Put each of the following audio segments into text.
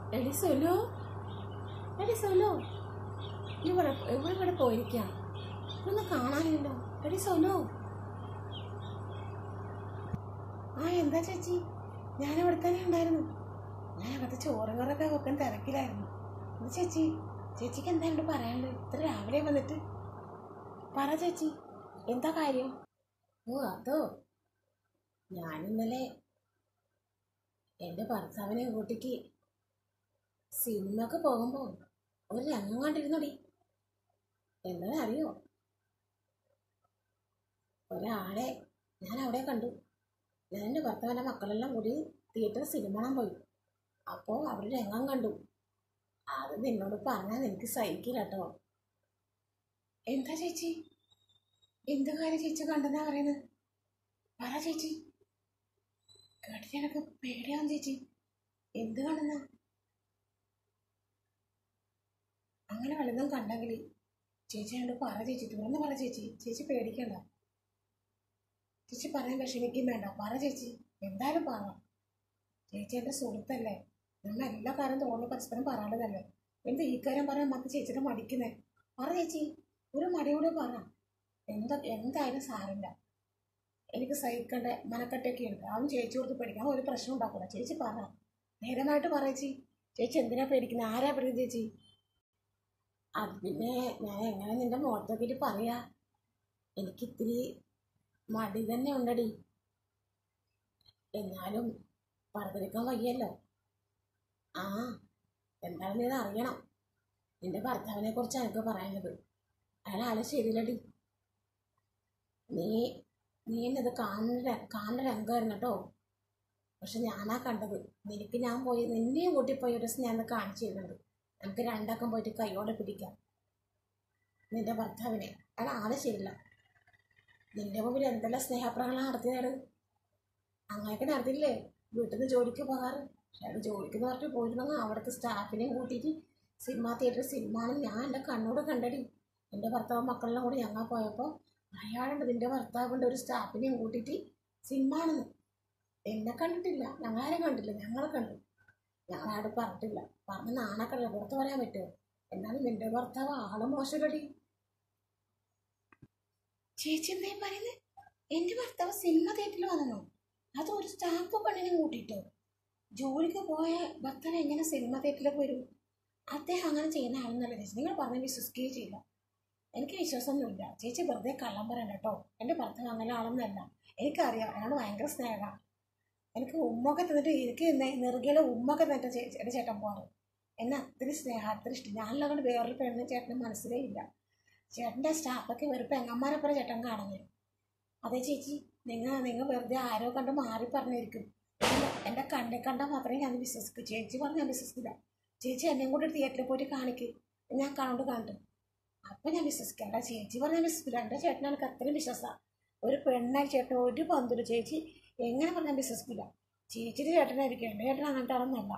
എടി സൊലു എടി സൊലു ഇവിടെ ഇവിടെ ഇവിടെ പോയിരിക്കാം ഒന്ന് കാണാനില്ലോ എടി സൊലു ആ എന്താ ചേച്ചി ഞാൻ ഇവിടെ തന്നെ ഉണ്ടായിരുന്നു ഞാൻ അകത്ത് ചോറും കറൊക്കെ വെക്കാൻ തിരക്കിലായിരുന്നു ഇത് ചേച്ചി ചേച്ചിക്ക് എന്താ എന്നോട് പറയാനുള്ളത് ഇത്ര രാവിലെ വന്നിട്ട് പറ ചേച്ചി എന്താ കാര്യം ഓ അതോ ഞാൻ ഇന്നലെ എൻ്റെ ഭർത്താവിനെ കൂട്ടിക്ക് സിനിമക്ക് പോകുമ്പോൾ ഒരു രംഗം കണ്ടിരുന്നടി എന്താ അറിയോ ഒരാളെ ഞാൻ അവിടെ കണ്ടു ഞാൻ എൻ്റെ ഭർത്താവിൻ്റെ മക്കളെല്ലാം കൂടി തിയേറ്റർ സിനിമ കാണാൻ പോയി അപ്പോൾ അവർ രംഗം കണ്ടു അത് നിന്നോട് പറഞ്ഞാൽ എനിക്ക് സഹിക്കില്ല കേട്ടോ എന്താ ചേച്ചി എന്ത് കാര്യം ചേച്ചി കണ്ടെന്നാ പറയുന്നത് പറ ചേച്ചി കേട്ടിട്ട് എനിക്ക് പേടിയാവും ചേച്ചി എന്ത് കാണുന്ന അങ്ങനെ വല്ലതും കണ്ടെങ്കിൽ ചേച്ചി എന്നോട് പറ ചേച്ചി തുറന്ന് പറ ചേച്ചി ചേച്ചി പേടിക്കണ്ട ചേച്ചി പറയാൻ വിഷമിക്കും വേണ്ട പറ ചേച്ചി എന്തായാലും പറ ചേച്ചി എൻ്റെ സുഹൃത്തല്ലേ നമ്മൾ എല്ലാ കാര്യം തോന്നുന്നു പരസ്പരം പറയാനുള്ളതല്ലേ എന്ത് ഈ കാര്യം പറയാൻ നമുക്ക് ചേച്ചിയുടെ മടിക്കുന്നേ പറ ചേച്ചി ഒരു മടിയോടെ പറ എന്താ എന്തായാലും സാരില്ല എനിക്ക് സഹിക്കേണ്ട മനക്കെട്ടൊക്കെ ഉണ്ട് അവൻ ചേച്ചി കൊടുത്ത് പേടിക്കാൻ ഒരു പ്രശ്നം ഉണ്ടാക്കൂല ചേച്ചി പറ നേരമായിട്ട് പറ ചേച്ചി ചേച്ചി എന്തിനാ പേടിക്കുന്നത് ആരാ പേടിക്കുന്നത് ചേച്ചി അത് പിന്നെ ഞാൻ എങ്ങനെ നിന്റെ മുഖത്തൊക്കെ പറയാ എനിക്ക് ഇത്തിരി മടി തന്നെ ഉണ്ടടി എന്നാലും പറഞ്ഞിരിക്കാൻ വയ്യല്ലോ ആ എന്തായാലും നീ ഇത് അറിയണം നിന്റെ ഭർത്താവിനെ കുറിച്ച് എനിക്ക് പറയാനുള്ളത് അയാൾ ആളെ ശരിയില്ലടി നീ നീ എന്നത് കാണുന്ന കാണുന്ന രംഗമായിരുന്നു കേട്ടോ പക്ഷെ ഞാനാ കണ്ടത് നിനക്ക് ഞാൻ പോയി നിന്നെയും കൂട്ടി പോയി ഒരു ദിവസം ഞാൻ കാണിച്ചു തരുന്നുണ്ട് നമുക്ക് രണ്ടാക്കം പോയിട്ട് കൈയോടെ പിടിക്കാം നിന്റെ ഭർത്താവിനെ അയാൾ ആളെ ശരിയില്ല നിന്റെ മുമ്പിൽ എന്തെല്ലാം സ്നേഹപ്രകടനം നടത്തിയത് അങ്ങനെയൊക്കെ നടത്തിയില്ലേ വീട്ടിൽ നിന്ന് ജോലിക്ക് പോകാറ് പക്ഷെ അയാൾ ജോലിക്ക് പറഞ്ഞിട്ട് പോയിരുന്നെങ്കിൽ അവിടുത്തെ സ്റ്റാഫിനെയും കൂട്ടിയിട്ട് സിനിമ തിയേറ്റർ സിനിമ ഞാൻ എൻ്റെ കണ്ണോട് കണ്ടടി എൻ്റെ ഭർത്താവ് മക്കളെല്ലാം കൂടി ഞങ്ങൾ പോയപ്പോൾ അയാളുണ്ട് നിന്റെ ഭർത്താവിൻ്റെ ഒരു സ്റ്റാഫിനെയും കൂട്ടിയിട്ട് സിനിമ ആണെന്ന് എന്നെ കണ്ടിട്ടില്ല ഞങ്ങളാരും കണ്ടില്ല ഞങ്ങളെ കണ്ടു ഞങ്ങളാട് പറഞ്ഞിട്ടില്ല പറഞ്ഞ നാണക്കല്ല പുറത്ത് പറയാൻ പറ്റുമോ എന്നാലും നിന്റെ ഭർത്താവ് ആള് മോശമല്ലടി ചേച്ചി എന്താ പറയുന്നത് എൻ്റെ ഭർത്താവ് സിനിമ തിയേറ്ററിൽ വന്നോ അത് ഒരു സ്റ്റാഫ് പെണ്ണിനെ കൂട്ടിട്ടോ ജോലിക്ക് പോയ ഭർത്താവ് എങ്ങനെ സിനിമ തിയേറ്ററിലേക്ക് വരും അദ്ദേഹം അങ്ങനെ ചെയ്യുന്ന ആളെന്നല്ല ചേച്ചി നിങ്ങൾ പറഞ്ഞ് വിശ്വസിക്കുകയും ചെയ്യില്ല എനിക്ക് വിശ്വാസമൊന്നുമില്ല ചേച്ചി വെറുതെ കള്ളം പറയണ്ട കേട്ടോ എൻ്റെ ഭർത്താവ് അങ്ങനെ ആളൊന്നുമല്ല എനിക്കറിയാം അയാൾ ഭയങ്കര സ്നേഹമാണ് എനിക്ക് ഉമ്മൊക്കെ തന്നിട്ട് എനിക്ക് നെറുകയിലെ ഉമ്മൊക്കെ തന്നിട്ട് ചേച്ചിയുടെ ചേട്ടൻ പോകാറ് എന്നെ അത്രയും സ്നേഹം അത്ര ഇഷ്ടം ഞാനല്ലാണ്ട് വേറൊരു പെണ്ണിന് ചേട്ടന് മനസ്സിലേ ഇല്ല ചേട്ടൻ്റെ സ്റ്റാഫൊക്കെ ഒരു പെങ്ങന്മാരപ്പുറം ചേട്ടൻ കാണുന്നത് അതെ ചേച്ചി നിങ്ങൾ നിങ്ങൾ വെറുതെ ആരോ കണ്ട് മാറി പറഞ്ഞിരിക്കും എൻ്റെ- എൻ്റെ കണ്ടെ കണ്ടാൽ മാത്രമേ ഞാൻ വിശ്വസിക്കൂ ചേച്ചി പറഞ്ഞ് ഞാൻ വിശ്വസിക്കില്ല ചേച്ചി എന്നെയും കൂടി തിയേറ്ററിൽ പോയിട്ട് കാണിക്ക് ഞാൻ കണ്ടു കണ്ടു അപ്പം ഞാൻ വിശ്വസിക്കാം എൻ്റെ ചേച്ചി പറഞ്ഞാൽ വിശ്വസിക്കില്ല എൻ്റെ ചേട്ടനെ എനിക്ക് അത്രയും വിശ്വാസമാണ് ഒരു പെണ്ണായി ചേട്ടൻ ഒരു ബന്ധുല്ല ചേച്ചി എങ്ങനെ പറഞ്ഞാൽ വിശ്വസിക്കില്ല ചേച്ചിയുടെ ചേട്ടനായിരിക്കും എൻ്റെ ചേട്ടൻ അങ്ങനത്തെ ആളൊന്നല്ല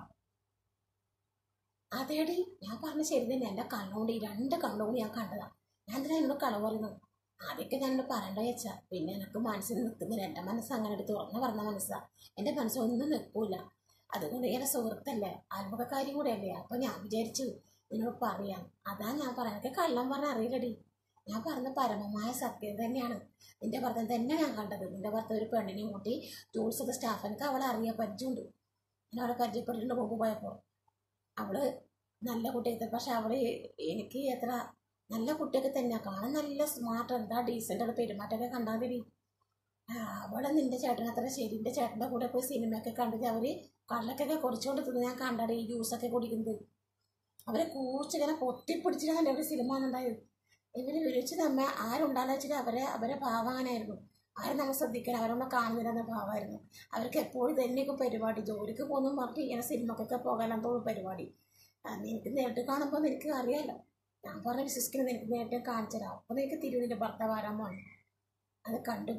അതേടി ഞാൻ പറഞ്ഞ ശരി തന്നെ എൻ്റെ കണ്ണുകൊണ്ട് ഈ രണ്ട് കണ്ണുകൊണ്ട് ഞാൻ കണ്ടതാ ഞാൻ എന്തിനാ എന്നോട് കളവ് പറയുന്നത് ആദ്യമൊക്കെ ഞാനോട് പറയണ്ട വെച്ചാ പിന്നെ എനിക്ക് മനസ്സിൽ നിൽക്കുന്നില്ല എൻ്റെ മനസ്സ് അങ്ങനെ എടുത്ത് തുറന്ന് പറഞ്ഞ മനസ്സാ എൻ്റെ മനസ്സൊന്നും നിൽക്കൂല അതുകൊണ്ട് എൻ്റെ സുഹൃത്തല്ലേ ആത്മകക്കാരി കൂടെ അല്ലേ അപ്പോൾ ഞാൻ വിചാരിച്ചു നിന്നോട് പറയാം അതാ ഞാൻ പറയാം എനിക്ക് കള്ളം പറഞ്ഞ അറിയില്ലടി ഞാൻ പറഞ്ഞ പരമമായ സത്യം തന്നെയാണ് നിന്റെ ഭർത്തൻ തന്നെ ഞാൻ കണ്ടത് നിന്റെ ഭർത്ത ഒരു പെണ്ണിനെയും കൂട്ടി ടൂൾസൊക്കെ സ്റ്റാഫ് എനിക്ക് അവളെ അറിയാൻ പരിചയമുണ്ട് ഞാൻ അവളെ പരിചയപ്പെട്ടിട്ടുണ്ട് മുമ്പ് പോയപ്പോൾ അവള് നല്ല കുട്ടിയൊക്കെ പക്ഷെ അവള് എനിക്ക് എത്ര നല്ല കുട്ടിയൊക്കെ തന്നെയാണ് കാണാൻ നല്ല സ്മാർട്ട് എന്താ ഡീസൻ്റ് പെരുമാറ്റമൊക്കെ കണ്ടാൽ മതി ആ, അവള് നിന്റെ ചേട്ടൻ അത്ര ശരി നിന്റെ ചേട്ടൻ്റെ കൂടെ പോയി സിനിമയൊക്കെ കണ്ടിട്ട് അവര് കള്ളക്കൊക്കെ കുടിച്ചുകൊണ്ട് തിന്ന് ഞാൻ കണ്ടത് ഈ ജ്യൂസൊക്കെ കുടിക്കുന്നത് അവരെ കൂച്ചിങ്ങനെ പൊത്തിപ്പിടിച്ചിട്ടാണ് അവർ സിനിമ കാണുന്നുണ്ടായത് ഇവര് വിളിച്ച് നമ്മെ ആരുണ്ടാന്ന് വെച്ചിട്ട് അവരെ അവരെ ഭാവം അങ്ങനെയായിരുന്നു ആരും നമ്മൾ ശ്രദ്ധിക്കണം അവരൊന്നും കാണുന്നില്ലെന്ന ഭാവമായിരുന്നു അവർക്ക് എപ്പോഴും തന്നെയൊക്കെ പരിപാടി ജോലിക്ക് പോകുന്നു പറഞ്ഞിട്ട് ഇങ്ങനെ സിനിമക്കൊക്കെ പോകാനെന്തോ പരിപാടി ആ, നിനക്ക് നേരിട്ട് കാണുമ്പോൾ നിനക്ക് അറിയാലോ ഞാൻ പറഞ്ഞ വിശ്വസിക്കുന്നത് നിനക്ക് നേരിട്ട് കാണിച്ചു തരാം അപ്പോൾ നിനക്ക് തിരുവിൻ്റെ ഭർത്താവ് ആരാമോ അത് കണ്ടു